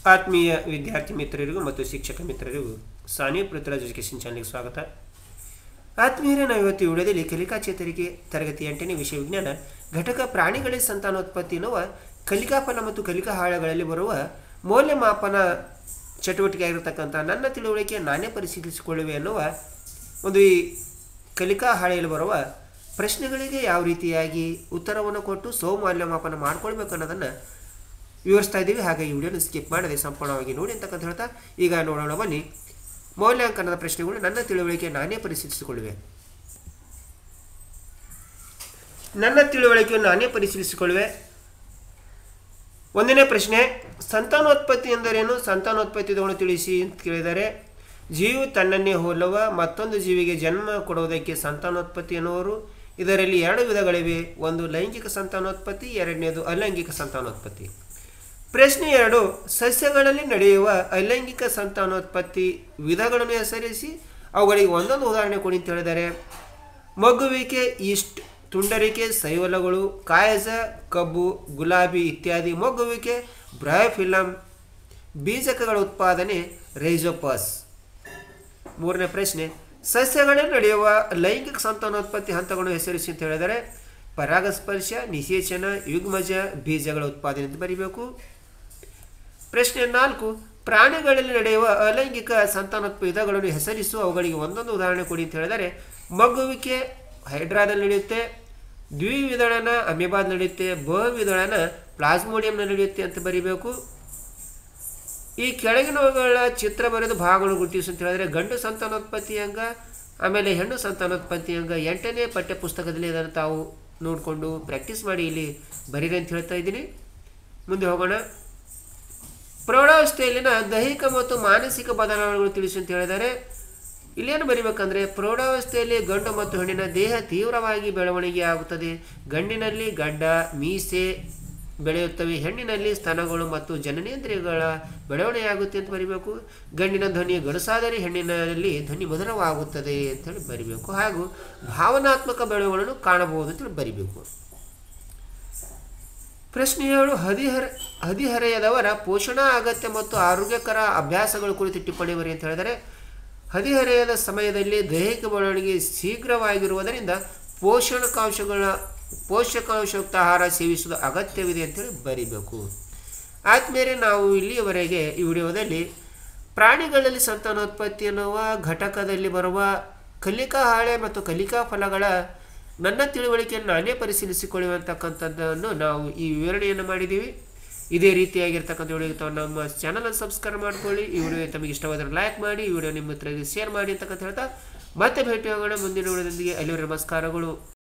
ಆತ್ಮೀಯ ವಿದ್ಯಾರ್ಥಿ ಮಿತ್ರರಿಗೂ ಮತ್ತು ಶಿಕ್ಷಕ ಮಿತ್ರರಿಗೂ ಸಾನಿ ಪೃಥ್ವಿರಾಜ್ ಎಜುಕೇಷನ್ ಚಾನಲ್ಗೆ ಸ್ವಾಗತ ಆತ್ಮೀಯರೇ ನಾವು ಇವತ್ತು ಈ ವಿಡಿಯೋದಲ್ಲಿ ಕಲಿಕಾ ಚೇತರಿಕೆ ತರಗತಿ ಎಂಟನೇ ವಿಷಯ ವಿಜ್ಞಾನ ಘಟಕ ಪ್ರಾಣಿಗಳ ಸಂತಾನೋತ್ಪತ್ತಿ ಎನ್ನುವ ಕಲಿಕಾಫಲ ಮತ್ತು ಕಲಿಕಾ ಹಾಳೆಗಳಲ್ಲಿ ಬರುವ ಮೌಲ್ಯಮಾಪನ ಚಟುವಟಿಕೆ ಆಗಿರತಕ್ಕಂಥ ನನ್ನ ತಿಳುವಳಿಕೆ ನಾನೇ ಪರಿಶೀಲಿಸಿಕೊಳ್ಳುವೆ ಎನ್ನುವ ಒಂದು ಈ ಕಲಿಕಾ ಹಾಳೆಯಲ್ಲಿ ಬರುವ ಪ್ರಶ್ನೆಗಳಿಗೆ ಯಾವ ರೀತಿಯಾಗಿ ಉತ್ತರವನ್ನು ಕೊಟ್ಟು ಸ್ವಮೌಲ್ಯಮಾಪನ ಮಾಡ್ಕೊಳ್ಬೇಕು ಅನ್ನೋದನ್ನು ವಿವರಿಸ್ತಾ ಇದ್ದೀವಿ ಹಾಗೆ ಈ ವಿಡಿಯೋನ ಸ್ಕಿಪ್ ಮಾಡದೆ ಸಂಪೂರ್ಣವಾಗಿ ನೋಡಿ ಅಂತಕ್ಕಂತ ಹೇಳ್ತಾ ಈಗ ನೋಡೋಣ ಬನ್ನಿ ಮೌಲ್ಯಾಂಕನದ ಪ್ರಶ್ನೆಗಳು ನನ್ನ ತಿಳುವಳಿಕೆ ನಾನೇ ಪರಿಶೀಲಿಸಿಕೊಳ್ಳುವೆ ನನ್ನ ತಿಳುವಳಿಕೆಯನ್ನು ನಾನೇ ಪರಿಶೀಲಿಸಿಕೊಳ್ಳುವೆ ಒಂದನೇ ಪ್ರಶ್ನೆ ಸಂತಾನೋತ್ಪತ್ತಿ ಎಂದರೇನು ಸಂತಾನೋತ್ಪತ್ತಿ ತಗೊಂಡು ತಿಳಿಸಿ ಅಂತ ಕೇಳಿದರೆ ಜೀವಿ ತನ್ನನ್ನೇ ಹೋಲುವ ಮತ್ತೊಂದು ಜೀವಿಗೆ ಜನ್ಮ ಕೊಡುವುದಕ್ಕೆ ಸಂತಾನೋತ್ಪತ್ತಿ ಎನ್ನುವರು ಇದರಲ್ಲಿ ಎರಡು ವಿಧಗಳಿವೆ ಒಂದು ಲೈಂಗಿಕ ಸಂತಾನೋತ್ಪತ್ತಿ ಎರಡನೇದು ಅಲೈಂಗಿಕ ಸಂತಾನೋತ್ಪತ್ತಿ ಪ್ರಶ್ನೆ ಎರಡು ಸಸ್ಯಗಳಲ್ಲಿ ನಡೆಯುವ ಅಲೈಂಗಿಕ ಸಂತಾನೋತ್ಪತ್ತಿ ವಿಧಗಳನ್ನು ಹೆಸರಿಸಿ ಅವುಗಳಿಗೆ ಒಂದೊಂದು ಉದಾಹರಣೆ ಕೊಡಿ ಅಂತ ಹೇಳಿದರೆ ಮಗುವಿಕೆ ಈಸ್ಟ್ ತುಂಡರಿಕೆ ಸೈವಲಗಳು ಕಾಯಜ ಕಬ್ಬು ಗುಲಾಬಿ ಇತ್ಯಾದಿ ಮೊಗ್ಗುವಿಕೆ ಬ್ರಯಫಿಲಮ್ ಬೀಜಕಗಳ ಉತ್ಪಾದನೆ ರೈಜೋಪಸ್ ಮೂರನೇ ಪ್ರಶ್ನೆ ಸಸ್ಯಗಳಲ್ಲಿ ನಡೆಯುವ ಲೈಂಗಿಕ ಸಂತಾನೋತ್ಪತ್ತಿ ಹಂತಗಳನ್ನು ಹೆಸರಿಸಿ ಅಂತ ಹೇಳಿದರೆ ಪರಾಗಸ್ಪರ್ಶ ನಿಷೇಚನ ಯುಗ್ಮಜ ಬೀಜಗಳ ಉತ್ಪಾದನೆ ಅಂತ ಬರೀಬೇಕು ಪ್ರಶ್ನೆ ನಾಲ್ಕು ಪ್ರಾಣಿಗಳಲ್ಲಿ ನಡೆಯುವ ಅಲೈಂಗಿಕ ಸಂತಾನೋತ್ಪತ್ತಿ ವಿಧಗಳನ್ನು ಹೆಸರಿಸು ಅವುಗಳಿಗೆ ಒಂದೊಂದು ಉದಾಹರಣೆ ಕೊಡಿ ಅಂತ ಹೇಳಿದರೆ ಮಗುವಿಕೆ ಹೈಡ್ರಾದಲ್ಲಿ ನಡೆಯುತ್ತೆ ದ್ವಿವಿಧಳನ ಅಮೆಬಾದ್ ನಡೆಯುತ್ತೆ ಬಹುವಿಧಳನ ಪ್ಲಾಸ್ಮೋಡಿಯಂನ ನಡೆಯುತ್ತೆ ಅಂತ ಬರೀಬೇಕು ಈ ಕೆಳಗಿನವುಗಳ ಚಿತ್ರ ಬರೆದು ಭಾಗಗಳು ಗುರುತಿಸು ಅಂತ ಹೇಳಿದ್ರೆ ಗಂಡು ಸಂತಾನೋತ್ಪತ್ತಿ ಅಂಗ ಆಮೇಲೆ ಹೆಣ್ಣು ಸಂತಾನೋತ್ಪತ್ತಿ ಅಂಗ ಎಂಟನೇ ಪಠ್ಯ ಪುಸ್ತಕದಲ್ಲಿ ಅದನ್ನು ತಾವು ನೋಡಿಕೊಂಡು ಪ್ರಾಕ್ಟೀಸ್ ಮಾಡಿ ಇಲ್ಲಿ ಬರೀರಿ ಅಂತ ಹೇಳ್ತಾ ಇದ್ದೀನಿ ಮುಂದೆ ಹೋಗೋಣ ಪ್ರೌಢಾವಸ್ಥೆಯಲ್ಲಿನ ದೈಹಿಕ ಮತ್ತು ಮಾನಸಿಕ ಬದಲಾವಣೆಗಳು ತಿಳಿಸು ಅಂತ ಹೇಳಿದರೆ ಇಲ್ಲೇನು ಬರಿಬೇಕಂದ್ರೆ ಪ್ರೌಢಾವಸ್ಥೆಯಲ್ಲಿ ಗಂಡು ಮತ್ತು ಹೆಣ್ಣಿನ ದೇಹ ತೀವ್ರವಾಗಿ ಬೆಳವಣಿಗೆ ಆಗುತ್ತದೆ ಗಂಡಿನಲ್ಲಿ ಗಡ್ಡ ಮೀಸೆ ಬೆಳೆಯುತ್ತವೆ ಹೆಣ್ಣಿನಲ್ಲಿ ಸ್ತನಗಳು ಮತ್ತು ಜನನೇಂದ್ರಿಯಗಳ ಬೆಳವಣಿಗೆಯಾಗುತ್ತೆ ಅಂತ ಬರಿಬೇಕು ಗಂಡಿನ ಧ್ವನಿ ಗಡುಸಾದರೆ ಹೆಣ್ಣಿನಲ್ಲಿ ಧ್ವನಿ ಮಧುರವಾಗುತ್ತದೆ ಅಂತೇಳಿ ಬರಿಬೇಕು ಹಾಗೂ ಭಾವನಾತ್ಮಕ ಬೆಳವಣಿಗೆಗಳನ್ನು ಕಾಣಬಹುದು ಅಂತೇಳಿ ಬರಿಬೇಕು ಪ್ರಶ್ನೆ ಏಳು ಹದಿಹರ ಹದಿಹರೆಯದವರ ಪೋಷಣಾ ಅಗತ್ಯ ಮತ್ತು ಆರೋಗ್ಯಕರ ಅಭ್ಯಾಸಗಳ ಕುರಿತು ಟಿಪ್ಪಣಿ ಬರಿ ಅಂತ ಹೇಳಿದರೆ ಹದಿಹರೆಯದ ಸಮಯದಲ್ಲಿ ದೈಹಿಕ ಬೆಳವಣಿಗೆ ಶೀಘ್ರವಾಗಿರುವುದರಿಂದ ಪೋಷಣಕಾಂಶಗಳ ಪೋಷಕಾಂಶಯುಕ್ತ ಆಹಾರ ಸೇವಿಸುವುದು ಅಗತ್ಯವಿದೆ ಅಂತೇಳಿ ಬರಿಬೇಕು ಆದ್ಮೇಲೆ ನಾವು ಇಲ್ಲಿಯವರೆಗೆ ಈ ವಿಡಿಯೋದಲ್ಲಿ ಪ್ರಾಣಿಗಳಲ್ಲಿ ಸಂತಾನೋತ್ಪತ್ತಿ ಎನ್ನುವ ಘಟಕದಲ್ಲಿ ಬರುವ ಕಲಿಕಾ ಹಾಳೆ ಮತ್ತು ಕಲಿಕಾ ಫಲಗಳ ನನ್ನ ತಿಳುವಳಿಕೆಯನ್ನು ನಾನೇ ಪರಿಶೀಲಿಸಿಕೊಳ್ಳುವಂತಕ್ಕಂಥದ್ದನ್ನು ನಾವು ಈ ವಿವರಣೆಯನ್ನು ಮಾಡಿದ್ದೀವಿ ಇದೇ ರೀತಿಯಾಗಿರ್ತಕ್ಕಂಥ ವಿಡಿಯೋ ತಾವು ನಮ್ಮ ಚಾನಲನ್ನು ಸಬ್ಸ್ಕ್ರೈಬ್ ಮಾಡ್ಕೊಳ್ಳಿ ಈ ವಿಡಿಯೋ ತಮಗೆ ಇಷ್ಟವಾದರೆ ಲೈಕ್ ಮಾಡಿ ಈ ವಿಡಿಯೋ ನಿಮ್ಮ ಮಿತ್ರರಿಗೆ ಶೇರ್ ಮಾಡಿ ಅಂತಕ್ಕಂತ ಹೇಳ್ತಾ ಮತ್ತೆ ಭೇಟಿ ಹೋಗೋಣ ಮುಂದಿನ ವಿಡಿಯೋದೊಂದಿಗೆ ಅಲ್ಲಿವರೆಗೆ ನಮಸ್ಕಾರಗಳು